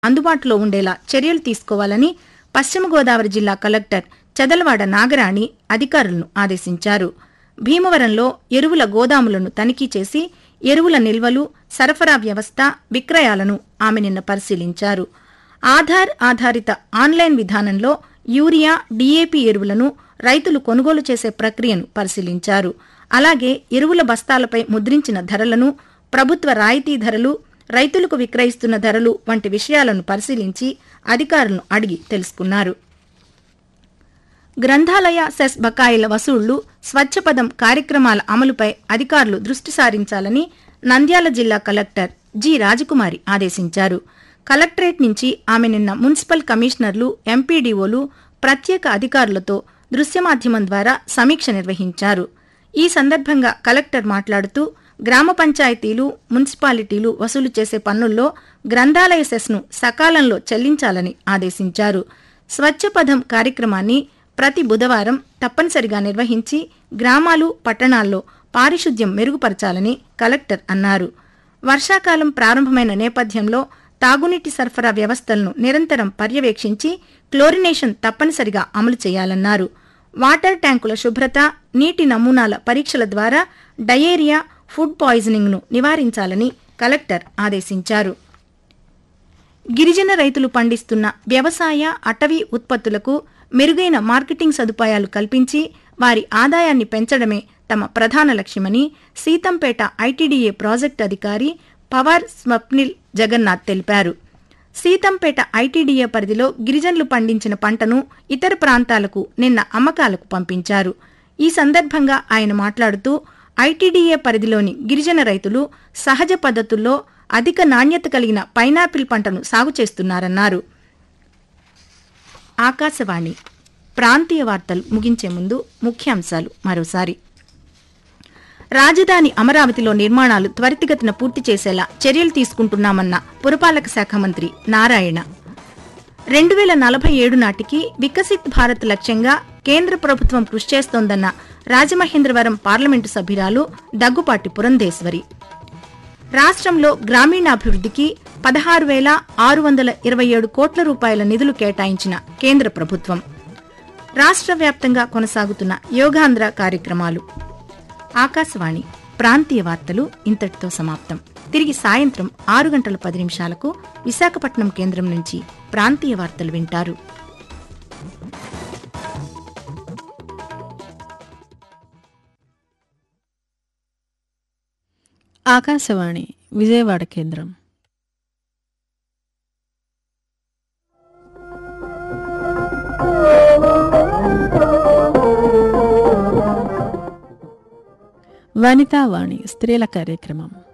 అందుబాటులో ఉండేలా చర్యలు తీసుకోవాలని పశ్చిమ గోదావరి జిల్లా కలెక్టర్ చదలవాడ నాగరాణి అధికారులను ఆదేశించారు భీమవరంలో ఎరువుల గోదాములను తనిఖీ చేసి ఎరువుల నిల్వలు సరఫరా వ్యవస్థ విక్రయాలను ఆమె నిన్న పరిశీలించారు ఆధార్ ఆధారిత ఆన్లైన్ విధానంలో యూరియా డీఏపీ ఎరువులను రైతులు కొనుగోలు చేసే ప్రక్రియను పరిశీలించారు అలాగే ఎరువుల బస్తాలపై ముద్రించిన ధరలను ప్రభుత్వ రాయితీ ధరలు రైతులకు విక్రయిస్తున్న ధరలు వంటి విషయాలను పరిశీలించి అధికారులను అడిగి తెలుసుకున్నారు గ్రంథాలయ సెస్ బకాయిల వసూళ్లు స్వచ్ఛపదం కార్యక్రమాల అమలుపై అధికారులు దృష్టి సారించాలని నంద్యాల జిల్లా కలెక్టర్ జి రాజకుమారి ఆదేశించారు కలెక్టరేట్ నుంచి ఆమె నిన్న మున్సిపల్ కమిషనర్లు ఎంపీడీఓలు ప్రత్యేక అధికారులతో దృశ్యమాధ్యమం ద్వారా సమీక్ష నిర్వహించారు ఈ సందర్భంగా కలెక్టర్ మాట్లాడుతూ గ్రామ పంచాయతీలు మున్సిపాలిటీలు వసూలు చేసే పన్నుల్లో గ్రంథాలయ సెస్ను సకాలంలో చెల్లించాలని ఆదేశించారు స్వచ్ఛపథం కార్యక్రమాన్ని ప్రతి బుధవారం తప్పనిసరిగా నిర్వహించి గ్రామాలు పట్టణాల్లో పారిశుద్ధ్యం మెరుగుపరచాలని కలెక్టర్ అన్నారు వర్షాకాలం ప్రారంభమైన నేపథ్యంలో తాగునీటి సరఫరా వ్యవస్థలను నిరంతరం పర్యవేక్షించి క్లోరినేషన్ తప్పనిసరిగా అమలు చేయాలన్నారు వాటర్ ట్యాంకుల శుభ్రత నీటి నమూనాల పరీక్షల ద్వారా డయేరియా ఫుడ్ పాయిజనింగ్ను నివారించాలని కలెక్టర్ ఆదేశించారు గిరిజన రైతులు పండిస్తున్న వ్యవసాయ అటవీ ఉత్పత్తులకు మెరుగైన మార్కెటింగ్ సదుపాయాలు కల్పించి వారి ఆదాయాన్ని పెంచడమే తమ ప్రధాన లక్ష్యమని సీతంపేట ఐటీడీఏ ప్రాజెక్టు అధికారి పవార్ స్వప్నిల్ జగన్నాథ్ తెలిపారు సీతంపేట ఐటీడీఏ పరిధిలో గిరిజనులు పండించిన పంటను ఇతర ప్రాంతాలకు నిన్న అమ్మకాలకు పంపించారు ఈ సందర్భంగా ఆయన మాట్లాడుతూ ఐటీడీఏ పరిధిలోని గిరిజన రైతులు సహజ పద్ధతుల్లో అధిక నాణ్యత కలిగిన పైనాపిల్ పంటను సాగు చేస్తున్నారన్నారు ఆకాశవాణి ప్రాంతీయ వార్తలు ముగించే ముందు ముఖ్యాంశాలు మరోసారి రాజధాని అమరావతిలో నిర్మాణాలు త్వరితగతిన పూర్తి చేసేలా చర్యలు తీసుకుంటున్నామన్న పురపాలక శాఖ మంత్రి నారాయణ రెండు వేల నలభై ఏడు నాటికి వికసిత్ భారత్ లక్ష్యంగా కేంద్ర ప్రభుత్వం కృషి చేస్తోందన్న రాజమహేంద్రవరం పార్లమెంటు సభ్యురాలు దగ్గుపాటి పురంధేశ్వరి రాష్ట్రంలో గ్రామీణాభివృద్ధికి పదహారు వేల ఆరు వందల ఇరవై ఏడు కోట్ల రూపాయల నిధులు కేటాయించిన కేంద్ర ప్రభుత్వం రాష్ట్ర వ్యాప్తంగా కొనసాగుతున్న యోగాంధ్ర కార్యక్రమాలు ఆకాశవాణి ప్రాంతీయ వార్తలు ఇంతటితో సమాప్తం తిరిగి సాయంత్రం ఆరు గంటల పది నిమిషాలకు విశాఖపట్నం కేంద్రం నుంచి ప్రాంతీయ వార్తలు వింటారు ఆకాశవాణి విజయవాడ కేంద్రం వనితావాణి స్త్రీల కార్యక్రమం